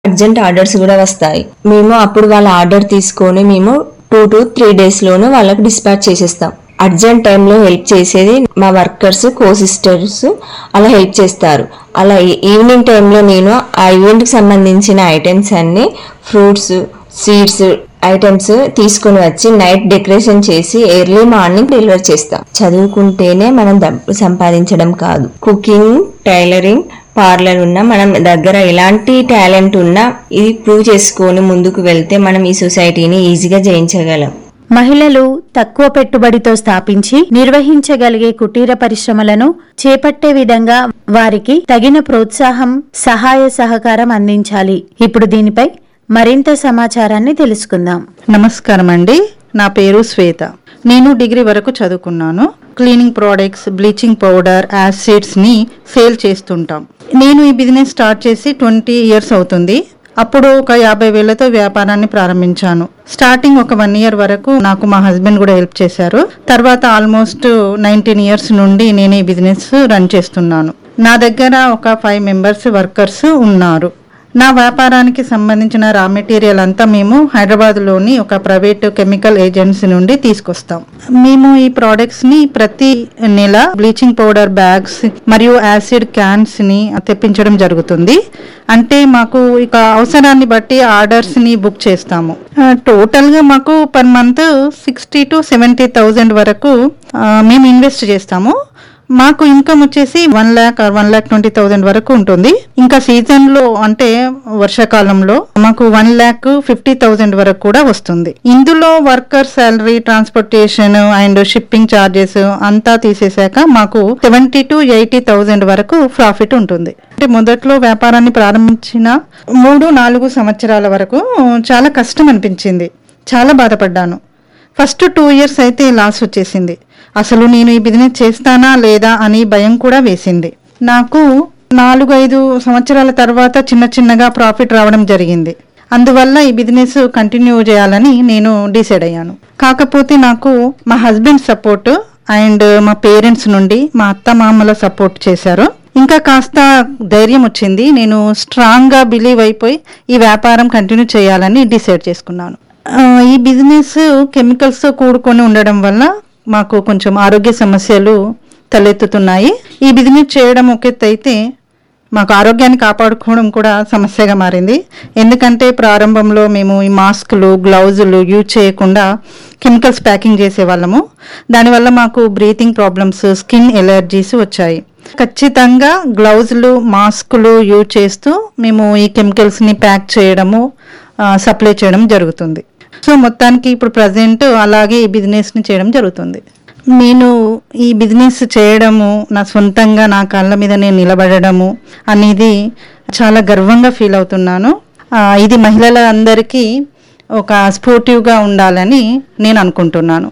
urgent orders కూడా వస్తాయి మేము అప్పుడు వాళ్ళ ఆర్డర్ తీసుకొని మేము టూ టు త్రీ డేస్ లోను వాళ్ళకి డిస్పాచ్ చేసేస్తాం అర్జెంట్ టైంలో హెల్ప్ చేసేది మా వర్కర్స్ కో సిస్టర్స్ అలా హెల్ప్ చేస్తారు అలా ఈ- ఈవినింగ్ టైంలో నేను ఆ ఈవెంట్ కి సంబంధించిన ఐటమ్స్ అన్ని ఫ్రూట్స్ సీడ్స్ ఐటమ్స్ తీసుకొని వచ్చి నైట్ డెకరేషన్ చేసి ఎర్లీ మార్నింగ్ డెలివర్ చేస్తాం చదువుకుంటేనే మనం డబ్బు సంపాదించడం కాదు కుకింగ్ టైలరింగ్ పార్లర్ ఉన్నా మనం దగ్గర ఎలాంటి టాలెంట్ ఉన్నా ఇది ప్రూవ్ చేసుకొని ముందుకు వెళ్తే మనం ఈ సొసైటీని ఈజీగా జయించగలం మహిళలు తక్కువ పెట్టుబడితో స్థాపించి నిర్వహించగలిగే కుటీర పరిశ్రమలను చేపట్టే విధంగా వారికి తగిన ప్రోత్సాహం సహాయ సహకారం అందించాలి ఇప్పుడు దీనిపై మరింత సమాచారాన్ని తెలుసుకుందాం నమస్కారం అండి నా పేరు శ్వేత నేను డిగ్రీ వరకు చదువుకున్నాను cleaning products bleaching powder acids ని సేల్ చేస్తుంటాం నేను ఈ బిజినెస్ స్టార్ట్ చేసి ట్వంటీ ఇయర్స్ అవుతుంది అప్పుడు ఒక యాభై వేలతో వ్యాపారాన్ని ప్రారంభించాను స్టార్టింగ్ ఒక వన్ ఇయర్ వరకు నాకు మా హస్బెండ్ కూడా హెల్ప్ చేశారు తర్వాత ఆల్మోస్ట్ నైన్టీన్ ఇయర్స్ నుండి నేను ఈ బిజినెస్ రన్ చేస్తున్నాను నా దగ్గర ఒక ఫైవ్ మెంబర్స్ వర్కర్స్ ఉన్నారు నా వ్యాపారానికి సంబంధించిన రా మెటీరియల్ అంతా మేము హైదరాబాద్లోని ఒక ప్రైవేట్ కెమికల్ ఏజెన్సీ నుండి తీసుకొస్తాం మేము ఈ ప్రోడక్ట్స్ ని ప్రతి నెల బ్లీచింగ్ పౌడర్ బ్యాగ్స్ మరియు యాసిడ్ క్యాన్స్ ని తెప్పించడం జరుగుతుంది అంటే మాకు ఇక అవసరాన్ని బట్టి ఆర్డర్స్ ని బుక్ చేస్తాము టోటల్ గా మాకు per month sixty to seventy thousand వరకు ఆ, మేము ఇన్వెస్ట్ చేస్తాము మాకు ఇన్కమ్ వచ్చేసి one lakh or one lakh twenty thousand వరకు ఉంటుంది ఇంకా సీజన్ లో అంటే వర్షాకాలంలో మాకు వన్ ల్యాక్ ఫిఫ్టీ థౌసండ్ వరకు కూడా వస్తుంది ఇందులో worker salary transportation and shipping charges అంతా తీసేశాక మాకు సెవెంటీ టు ఎయిటీ థౌసండ్ వరకు ప్రాఫిట్ ఉంటుంది అంటే మొదట్లో వ్యాపారాన్ని ప్రారంభించిన మూడు నాలుగు సంవత్సరాల వరకు చాలా కష్టం అనిపించింది చాలా బాధపడ్డాను ఫస్ట్ టూ ఇయర్స్ అయితే లాస్ వచ్చేసింది అసలు నేను ఈ బిజినెస్ చేస్తానా లేదా అని భయం కూడా వేసింది నాకు నాలుగు ఐదు సంవత్సరాల తర్వాత చిన్న చిన్నగా ప్రాఫిట్ రావడం జరిగింది అందువల్ల ఈ బిజినెస్ కంటిన్యూ చేయాలని నేను డిసైడ్ అయ్యాను కాకపోతే నాకు మా హస్బెండ్ సపోర్ట్ అండ్ మా పేరెంట్స్ నుండి మా అత్త మామల సపోర్ట్ చేశారు ఇంకా కాస్త ధైర్యం వచ్చింది నేను స్ట్రాంగ్గా బిలీవ్ అయిపోయి ఈ వ్యాపారం కంటిన్యూ చేయాలని డిసైడ్ చేసుకున్నాను ఆ, ఈ బిజినెస్ కెమికల్స్తో కూడుకొని ఉండడం వల్ల మాకు కొంచెం ఆరోగ్య సమస్యలు తలెత్తుతున్నాయి ఈ బిజినెస్ చేయడం ఒక ఎత్తు అయితే మాకు ఆరోగ్యాన్ని కాపాడుకోవడం కూడా సమస్యగా మారింది ఎందుకంటే ప్రారంభంలో మేము ఈ మాస్కులు గ్లౌజులు యూజ్ చేయకుండా కెమికల్స్ ప్యాకింగ్ చేసేవాళ్ళము దానివల్ల మాకు బ్రీతింగ్ ప్రాబ్లమ్స్ స్కిన్ ఎలర్జీస్ వచ్చాయి ఖచ్చితంగా గ్లౌజులు మాస్కులు యూజ్ చేస్తూ మేము ఈ కెమికల్స్ని ప్యాక్ చేయడము సప్లై చేయడం జరుగుతుంది సో మొత్తానికి ఇప్పుడు ప్రజెంట్ అలాగే ఈ బిజినెస్ని చేయడం జరుగుతుంది నేను ఈ బిజినెస్ చేయడము నా సొంతంగా నా కాళ్ళ మీద నేను నిలబడము అనేది చాలా గర్వంగా ఫీల్ అవుతున్నాను ఆ, ఇది మహిళల అందరికీ ఒక స్పోర్టివ్గా ఉండాలని నేను అనుకుంటున్నాను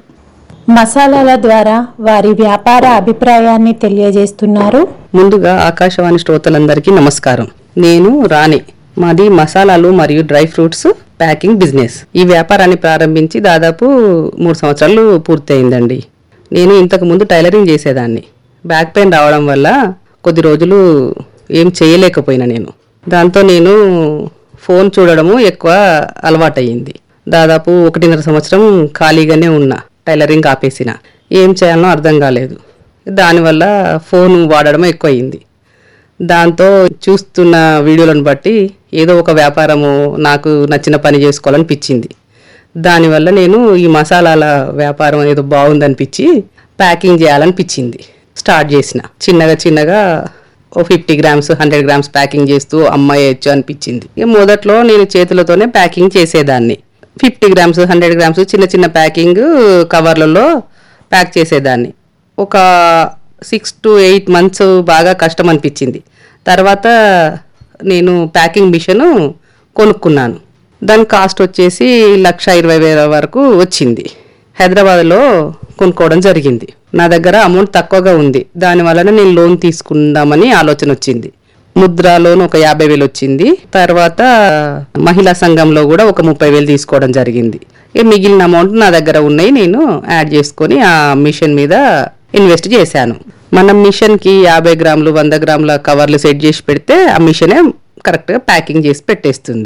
మసాలాల ద్వారా వారి వ్యాపార అభిప్రాయాన్ని తెలియజేస్తున్నారు ముందుగా ఆకాశవాణి శ్రోతలందరికీ నమస్కారం నేను రాణి మాది మసాలాలు మరియు డ్రై ఫ్రూట్స్ ప్యాకింగ్ బిజినెస్ ఈ వ్యాపారాన్ని ప్రారంభించి దాదాపు మూడు సంవత్సరాలు పూర్తయిందండి నేను ఇంతకు ముందు టైలరింగ్ చేసేదాన్ని బ్యాక్ పెయిన్ రావడం వల్ల కొద్ది రోజులు ఏం చేయలేకపోయినా నేను దాంతో నేను ఫోన్ చూడడము ఎక్కువ అలవాటయ్యింది దాదాపు ఒకటిన్నర సంవత్సరం ఖాళీగానే ఉన్నా టైలరింగ్ ఆపేసిన ఏం చేయాలనో అర్థం కాలేదు దానివల్ల ఫోన్ వాడడం ఎక్కువయింది దాంతో చూస్తున్న వీడియోలను బట్టి ఏదో ఒక వ్యాపారము నాకు నచ్చిన పని చేసుకోవాలనిపించింది దానివల్ల నేను ఈ మసాలాల వ్యాపారం ఏదో బాగుందనిపించి ప్యాకింగ్ చేయాలనిపించింది స్టార్ట్ చేసిన చిన్నగా చిన్నగా ఓ fifty grams hundred grams packing చేస్తూ అమ్మాయచ్చు అనిపించింది ఇక మొదట్లో నేను చేతులతోనే ప్యాకింగ్ చేసేదాన్ని ఫిఫ్టీ గ్రామ్స్ హండ్రెడ్ గ్రామ్స్ చిన్న చిన్న ప్యాకింగ్ కవర్లలో ప్యాక్ చేసేదాన్ని ఒక సిక్స్ టు ఎయిట్ మంత్స్ బాగా కష్టం అనిపించింది తర్వాత నేను ప్యాకింగ్ మిషన్ కొనుక్కున్నాను దాని కాస్ట్ వచ్చేసి లక్ష ఇరవై వేల వరకు వచ్చింది హైదరాబాద్లో కొనుక్కోవడం జరిగింది నా దగ్గర అమౌంట్ తక్కువగా ఉంది దాని వలన నేను లోన్ తీసుకుందామని ఆలోచన వచ్చింది ముద్ర లోన్ ఒక యాభై వేలు వచ్చింది తర్వాత మహిళా సంఘంలో కూడా ఒక ముప్పై వేలు తీసుకోవడం జరిగింది ఇక మిగిలిన అమౌంట్ నా దగ్గర ఉన్నాయి నేను యాడ్ చేసుకొని ఆ మిషన్ మీద ఇన్వెస్ట్ చేశాను మనం మిషన్కి యాభై గ్రాములు వంద గ్రాముల కవర్లు సెట్ చేసి పెడితే ఆ మిషనే కరెక్ట్గా ప్యాకింగ్ చేసి పెట్టేస్తుంది